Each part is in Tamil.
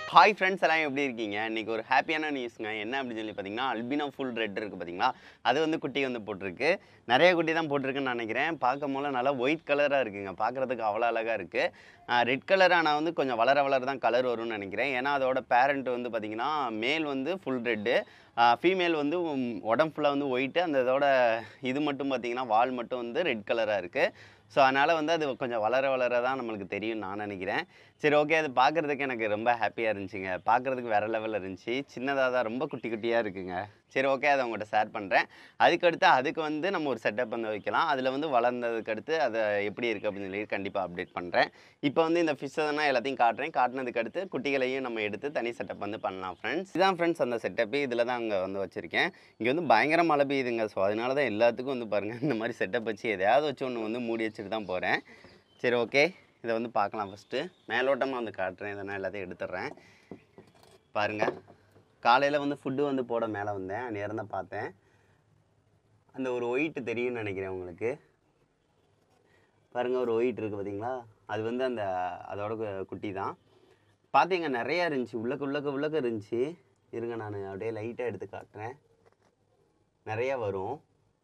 ஹாய் ஃப்ரெண்ட்ஸ் எல்லாம் எப்படி இருக்கீங்க இன்னைக்கு ஒரு ஹாப்பியான நியூஸ்ங்க என்ன அப்படின்னு சொல்லி பார்த்தீங்கன்னா அல்பினோ ஃபுல் ரெட் இருக்குது பார்த்தீங்களா அது வந்து குட்டி வந்து போட்டிருக்கு நிறைய குட்டி தான் போட்டிருக்குன்னு நினைக்கிறேன் பார்க்கும் போல நல்லா ஒயிட் கலராக இருக்குங்க பார்க்குறதுக்கு அவ்வளோ அழகாக இருக்குது ரெட் கலர் ஆனால் வந்து கொஞ்சம் வளர வளர தான் கலர் வரும்னு நினைக்கிறேன் ஏன்னா அதோட பேரண்ட் வந்து பார்த்திங்கன்னா மேல் வந்து ஃபுல் ரெட்டு ஃபீமேல் வந்து உம், உடம்பு ஃபுல்லாக வந்து ஒயிட்டு அந்த இதோட இது மட்டும் பார்த்திங்கன்னா வால் மட்டும் வந்து ரெட் கலராக இருக்குது ஸோ அதனால் வந்து அது கொஞ்சம் வளர வளர தான் நம்மளுக்கு தெரியும் நான் நினைக்கிறேன் சரி ஓகே அது பார்க்குறதுக்கு எனக்கு ரொம்ப ஹாப்பியாக இருந்துச்சுங்க பார்க்குறதுக்கு வேறு லெவலில் இருந்துச்சு சின்னதாக தான் ரொம்ப குட்டி குட்டியாக இருக்குங்க சரி ஓகே அதை உங்கள்கிட்ட ஷேர் பண்ணுறேன் அதுக்கடுத்து அதுக்கு வந்து நம்ம ஒரு செட்டப் வந்து வைக்கலாம் அதில் வந்து வளர்ந்ததுக்கு அடுத்து அதை எப்படி இருக்குது அப்படின்னு சொல்லி கண்டிப்பாக அப்டேட் பண்ணுறேன் இப்போ வந்து இந்த ஃபிஷ்ஷை தான் எல்லாத்தையும் காட்டுறேன் காட்டினதுக்கு அடுத்து குட்டிகளையும் நம்ம எடுத்து தனி செட்டப் வந்து பண்ணலாம் ஃப்ரெண்ட்ஸ் இதான் ஃப்ரெண்ட்ஸ் அந்த செட்டப்பு இதில் தான் அங்கே வந்து வச்சுருக்கேன் இங்கே வந்து பயங்கர மழை பெய்யுதுங்க ஸோ அதனால தான் எல்லாத்துக்கும் வந்து பாருங்கள் இந்த மாதிரி செட்டப் வச்சு எதையாவது வச்சு ஒன்று வந்து மூடி வச்சுட்டு தான் போகிறேன் சரி ஓகே இதை வந்து பார்க்கலாம் ஃபஸ்ட்டு மேலோட்டமாக வந்து காட்டுறேன் இதை நான் எல்லாத்தையும் எடுத்துடுறேன் பாருங்கள் காலையில் வந்து ஃபுட்டு வந்து போட மேலே வந்தேன் நேரம் தான் பார்த்தேன் அந்த ஒரு ஒயிட் தெரியும்னு நினைக்கிறேன் உங்களுக்கு பாருங்கள் ஒரு ஒயிட் இருக்குது பார்த்தீங்களா அது வந்து அந்த அதோட கு- குட்டி தான் பார்த்தீங்க நிறையா இருந்துச்சு உள்ளக்க உள்ளக்க உள்ளக்க இருந்துச்சு இருங்க நான் அப்படியே லைட்டாக எடுத்து காட்டுறேன் நிறையா வரும்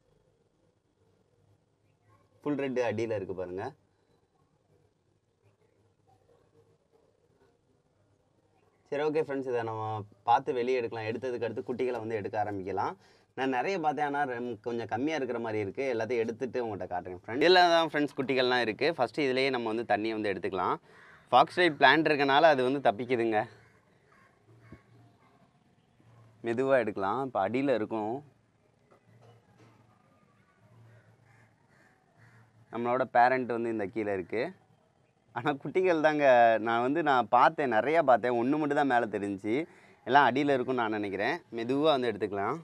ஃபுல் ரெட்டு அடியில் இருக்குது பாருங்கள் சரி ஓகே ஃப்ரெண்ட்ஸ் இதை நம்ம பார்த்து வெளியே எடுக்கலாம் எடுத்ததுக்கு அடுத்து குட்டிகளை வந்து எடுக்க ஆரம்பிக்கலாம் நான் நிறைய பார்த்தேன் ஆனால் ரெம்- கொஞ்சம் கம்மியாக இருக்கிற மாதிரி இருக்குது எல்லாத்தையும் எடுத்துட்டு உங்கள்கிட்ட காட்டுறேன் ஃப்ரெண்ட் இதில் தான் ஃப்ரெண்ட்ஸ் குட்டிகள்லாம் இருக்குது ஃபஸ்ட்டு இதுலேயே நம்ம வந்து தண்ணியை வந்து எடுத்துக்கலாம் ஃபாக்ஸ் ரைட் பிளான்ட் இருக்கனால அது வந்து தப்பிக்குதுங்க மெதுவாக எடுக்கலாம் இப்போ அடியில் இருக்கும் நம்மளோட பேரண்ட் வந்து இந்த கீழே இருக்குது ஆனால் குட்டிகள் தாங்க நான் வந்து நான் பார்த்தேன் நிறையா பார்த்தேன் ஒன்று மட்டும் தான் மேலே தெரிஞ்சுச்சு எல்லாம் அடியில் இருக்கும்னு நான் நினைக்கிறேன் மெதுவாக வந்து எடுத்துக்கலாம்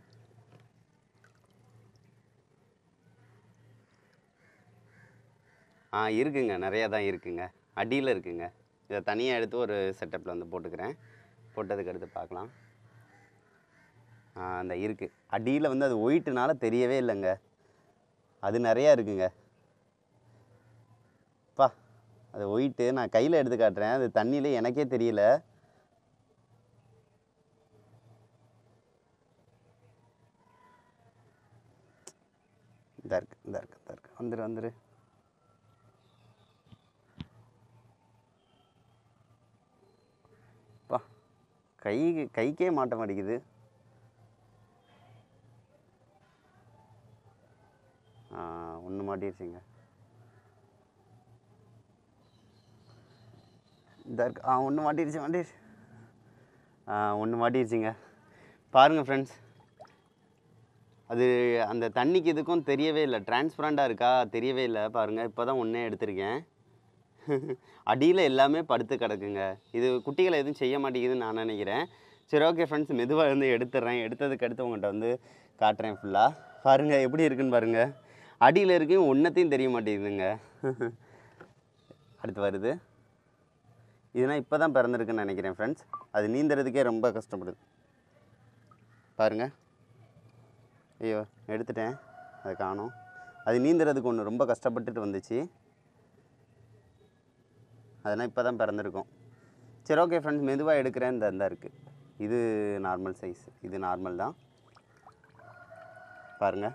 ஆ இருக்குங்க நிறையா தான் இருக்குங்க அடியில் இருக்குங்க இதை தனியாக எடுத்து ஒரு செட்டப்பில் வந்து போட்டுக்கிறேன் போட்டதுக்கு அடுத்து பார்க்கலாம் ஆ அந்த இருக்குது அடியில் வந்து அது ஒயிட்டுனால தெரியவே இல்லைங்க அது நிறையா இருக்குங்க பா அது ஒயிட்டு நான் கையில் எடுத்து காட்டுறேன் அது தண்ணியில் எனக்கே தெரியல இந்த இருக்கு இந்த இருக்கு இந்த இருக்கு வந்துரு வந்துரு பா கை கைக்கே மாட்ட மாட்டேங்குது ஒன்று மாட்டிருச்சுங்க இந்த இருக்கு ஆ ஒன்று மாட்டிருச்சு மாட்டிருச்சு ஆ ஒன்று மாட்டிருச்சுங்க பாருங்கள் ஃப்ரெண்ட்ஸ் அது அந்த தண்ணிக்கு இதுக்கும் தெரியவே இல்லை டிரான்ஸ்பரண்டாக இருக்கா தெரியவே இல்லை பாருங்கள் இப்போ தான் ஒன்றே எடுத்திருக்கேன் அடியில் எல்லாமே படுத்து கிடக்குங்க இது குட்டிகளை எதுவும் செய்ய மாட்டேங்குதுன்னு நான் நினைக்கிறேன் சரி ஓகே ஃப்ரெண்ட்ஸ் மெதுவாக வந்து எடுத்துடுறேன் எடுத்ததுக்கு அடுத்து உங்கள்கிட்ட வந்து காட்டுறேன் ஃபுல்லாக பாருங்கள் எப்படி இருக்குன்னு பாருங்கள் அடியில் இருக்கும் ஒன்றத்தையும் தெரிய மாட்டேங்குதுங்க அடுத்து வருது இதெல்லாம் இப்போ தான் பிறந்திருக்குன்னு நினைக்கிறேன் ஃப்ரெண்ட்ஸ் அது நீந்துறதுக்கே ரொம்ப கஷ்டப்படுது பாருங்கள் ஐயோ எடுத்துட்டேன் அதை காணோம் அது நீந்துறதுக்கு ஒன்று ரொம்ப கஷ்டப்பட்டுட்டு வந்துச்சு அதெல்லாம் இப்போ தான் பிறந்திருக்கும் சரி ஓகே ஃப்ரெண்ட்ஸ் மெதுவாக எடுக்கிறேன் இந்த இந்த இருக்குது இது நார்மல் சைஸ் இது நார்மல் தான் பாருங்கள்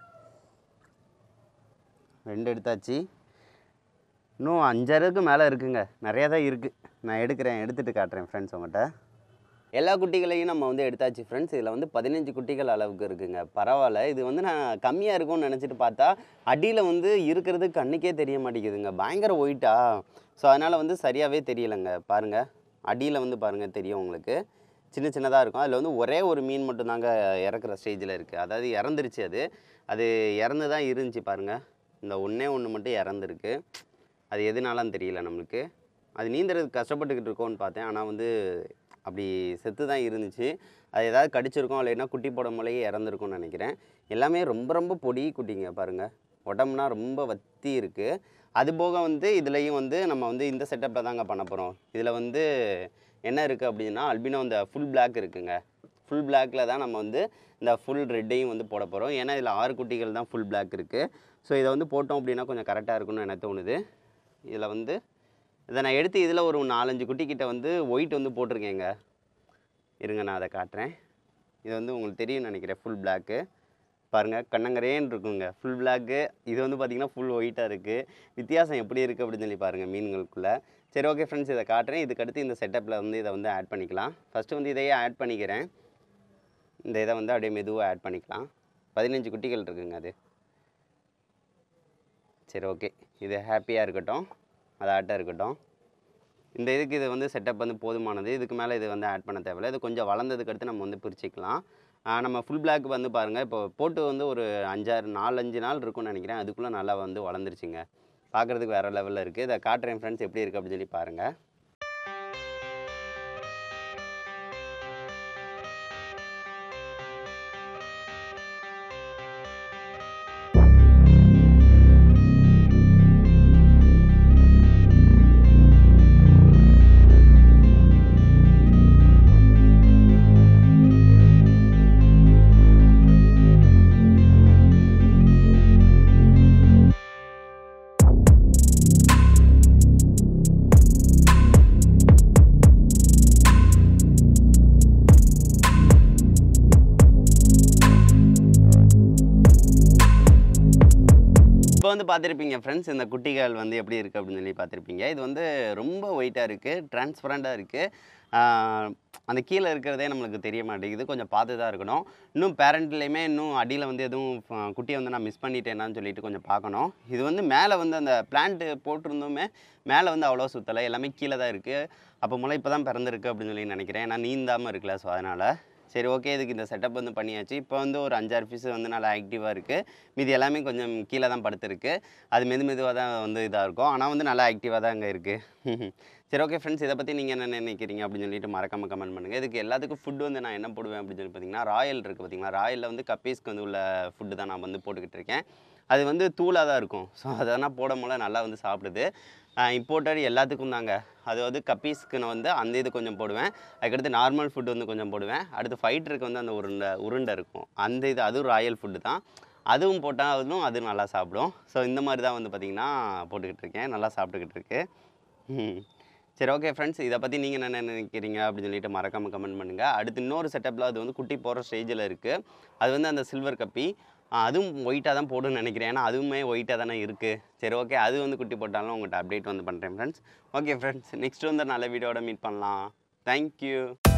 ரெண்டு எடுத்தாச்சு இன்னும் அஞ்சாறுக்கு மேலே இருக்குங்க நிறையா தான் இருக்குது நான் எடுக்கிறேன் எடுத்துகிட்டு காட்டுறேன் ஃப்ரெண்ட்ஸ் உங்கள்கிட்ட எல்லா குட்டிகளையும் நம்ம வந்து எடுத்தாச்சு ஃப்ரெண்ட்ஸ் இதில் வந்து பதினஞ்சு குட்டிகள் அளவுக்கு இருக்குங்க பரவாயில்ல இது வந்து நான் கம்மியாக இருக்கும்னு நினச்சிட்டு பார்த்தா அடியில் வந்து இருக்கிறது கண்ணுக்கே தெரிய மாட்டேங்குதுங்க பயங்கர ஒயிட்டா ஸோ அதனால் வந்து சரியாகவே தெரியலைங்க பாருங்கள் அடியில் வந்து பாருங்கள் தெரியும் உங்களுக்கு சின்ன சின்னதாக இருக்கும் அதில் வந்து ஒரே ஒரு மீன் மட்டும்தாங்க இறக்குற ஸ்டேஜில் இருக்குது அதாவது இறந்துருச்சு அது அது இறந்து தான் இருந்துச்சு பாருங்கள் இந்த ஒன்றே ஒன்று மட்டும் இறந்துருக்கு அது எதுனாலும் தெரியல நம்மளுக்கு அது நீந்துறதுக்கு கஷ்டப்பட்டுக்கிட்டு இருக்கோன்னு பார்த்தேன் ஆனால் வந்து அப்படி செத்து தான் இருந்துச்சு அது ஏதாவது கடிச்சிருக்கும் இல்லைன்னா குட்டி போடும் போலயே இறந்துருக்கும்னு நினைக்கிறேன் எல்லாமே ரொம்ப ரொம்ப பொடி குட்டிங்க பாருங்கள் உடம்புனா ரொம்ப வத்தி இருக்குது அது போக வந்து இதுலேயும் வந்து நம்ம வந்து இந்த செட்டப்பில் தாங்க பண்ண போகிறோம் இதில் வந்து என்ன இருக்குது அப்படின்னா அல்பினோ இந்த ஃபுல் Black இருக்குங்க ஃபுல் பிளாக்கில் தான் நம்ம வந்து இந்த ஃபுல் ரெட்டையும் வந்து போட போகிறோம் ஏன்னா இதில் ஆறு குட்டிகள் தான் ஃபுல் Black இருக்குது ஸோ இதை வந்து போட்டோம் அப்படின்னா கொஞ்சம் கரெக்டாக இருக்கும்னு எனக்கு தோணுது இதில் வந்து இதை நான் எடுத்து இதில் ஒரு நாலஞ்சு குட்டிக்கிட்ட வந்து ஒயிட் வந்து போட்டிருக்கேங்க இருங்க நான் அதை காட்டுறேன் இது வந்து உங்களுக்கு தெரியும்னு நினைக்கிறேன் ஃபுல் பிளாக்கு பாருங்கள் கண்ணங்கரேன்னு இருக்குங்க ஃபுல் பிளாக்கு இது வந்து பார்த்திங்கன்னா ஃபுல் ஒயிட்டாக இருக்குது வித்தியாசம் எப்படி இருக்குது அப்படின்னு சொல்லி பாருங்கள் மீன்களுக்குள்ளே சரி ஓகே ஃப்ரெண்ட்ஸ் இதை காட்டுறேன் இதுக்கடுத்து இந்த செட்டப்பில் வந்து இதை வந்து ஆட் பண்ணிக்கலாம் ஃபஸ்ட்டு வந்து இதையே ஆட் பண்ணிக்கிறேன் இந்த இதை வந்து அப்படியே மெதுவாக ஆட் பண்ணிக்கலாம் பதினஞ்சு குட்டிகள் இருக்குங்க அது சரி ஓகே இது ஹாப்பியாக இருக்கட்டும் அது ஆட்டாக இருக்கட்டும் இந்த இதுக்கு இது வந்து செட்டப் வந்து போதுமானது இதுக்கு மேலே இது வந்து ஆட் பண்ண தேவையில்ல இது கொஞ்சம் வளர்ந்ததுக்கு அடுத்து நம்ம வந்து பிரிச்சுக்கலாம் ஆஹ் நம்ம ஃபுல் பிளாக் வந்து பாருங்கள் இப்போ போட்டு வந்து ஒரு அஞ்சாறு நாலு அஞ்சு நாள் இருக்கும்னு நினைக்கிறேன் அதுக்குள்ளே நல்லா வந்து வளர்ந்துருச்சுங்க பார்க்குறதுக்கு வேறு லெவலில் இருக்குது இதை காட்டுறேன் ஃப்ரெண்ட்ஸ் எப்படி இருக்குது அப்படின்னு சொல்லி பாருங்கள் இப்போ வந்து பார்த்துருப்பீங்க ஃப்ரெண்ட்ஸ் இந்த குட்டிகள் வந்து எப்படி இருக்குது அப்படின்னு சொல்லி பார்த்துருப்பீங்க இது வந்து ரொம்ப ஒயிட்டாக இருக்குது டிரான்ஸ்பரண்ட்டாக இருக்குது அந்த கீழே இருக்கிறதே நம்மளுக்கு தெரிய மாட்டேங்குது கொஞ்சம் பார்த்து தான் இருக்கணும் இன்னும் பேரண்ட்லேயுமே இன்னும் அடியில் வந்து எதுவும் அஹ், குட்டியை வந்து நான் மிஸ் பண்ணிட்டேனான்னு சொல்லிட்டு கொஞ்சம் பார்க்கணும் இது வந்து மேலே வந்து அந்த பிளான்ட்டு போட்டிருந்தோமே மேலே வந்து அவ்வளோ சுற்றலை எல்லாமே கீழே தான் இருக்குது அப்போ முளை இப்போ தான் பிறந்திருக்கு அப்படின்னு சொல்லி நினைக்கிறேன் ஏன்னா நீந்தாமல் இருக்குல்ல ஸோ அதனால் சரி ஓகே இதுக்கு இந்த செட்டப் வந்து பண்ணியாச்சு இப்போ வந்து ஒரு அஞ்சாறு பீஸ் வந்து நல்லா ஆக்டிவாக இருக்குது மீதி எல்லாமே கொஞ்சம் கீழே தான் படுத்துருக்கு அது மெது மெதுவாக தான் வந்து இதாக இருக்கும் ஆனால் வந்து நல்லா ஆக்டிவாக தான் அங்கே இருக்குது சரி ஓகே ஃப்ரெண்ட்ஸ் இதை பற்றி நீங்கள் என்ன நினைக்கிறீங்க அப்படின்னு சொல்லிட்டு மறக்காமல் கமெண்ட் பண்ணுங்கள் இதுக்கு எல்லாத்துக்கும் ஃபுட்டு வந்து நான் என்ன போடுவேன் அப்படின்னு சொல்லி பார்த்தீங்கன்னா ராயல் இருக்குது பார்த்தீங்களா ராயலில் வந்து கப்பீஸ்க்கு வந்து உள்ள ஃபுட்டு தான் நான் வந்து போட்டுக்கிட்டு இருக்கேன் அது வந்து தூளாக தான் இருக்கும் ஸோ அதெல்லாம் போடும் போல நல்லா வந்து சாப்பிடுது இம்போர்ட்டட் எல்லாத்துக்கும் தாங்க அது வந்து கப்பீஸ்க்கு நான் வந்து அந்த இது கொஞ்சம் போடுவேன் அதுக்கடுத்து நார்மல் ஃபுட் வந்து கொஞ்சம் போடுவேன் அடுத்து ஃபைட்டருக்கு வந்து அந்த உருண்டை உருண்டை இருக்கும் அந்த இது அதுவும் ராயல் ஃபுட்டு தான் அதுவும் போட்டால் அதுவும் அது நல்லா சாப்பிடும் ஸோ இந்த மாதிரி தான் வந்து பார்த்திங்கன்னா போட்டுக்கிட்டு இருக்கேன் நல்லா சாப்பிட்டுக்கிட்டு இருக்கு ம். சரி ஓகே ஃப்ரெண்ட்ஸ் இதை பற்றி நீங்கள் என்ன நினைக்கிறீங்க அப்படின்னு சொல்லிட்டு மறக்காமல் கமெண்ட் பண்ணுங்கள் அடுத்து இன்னொரு செட்டப்பில் அது வந்து குட்டி போகிற ஸ்டேஜில் இருக்குது அது வந்து அந்த சில்வர் கப்பி ஆ, அதுவும் ஒயிட்டாக தான் போடுன்னு நினைக்கிறேன் ஏன்னா அதுவுமே ஒயிட்டாக தானே இருக்குது சரி ஓகே அது வந்து குட்டி போட்டாலும் உங்கள்கிட்ட அப்டேட் வந்து பண்ணுறேன் ஃப்ரெண்ட்ஸ் ஓகே ஃப்ரெண்ட்ஸ் நெக்ஸ்ட் வந்து நல்ல வீடியோட மீட் பண்ணலாம் தேங்க்யூ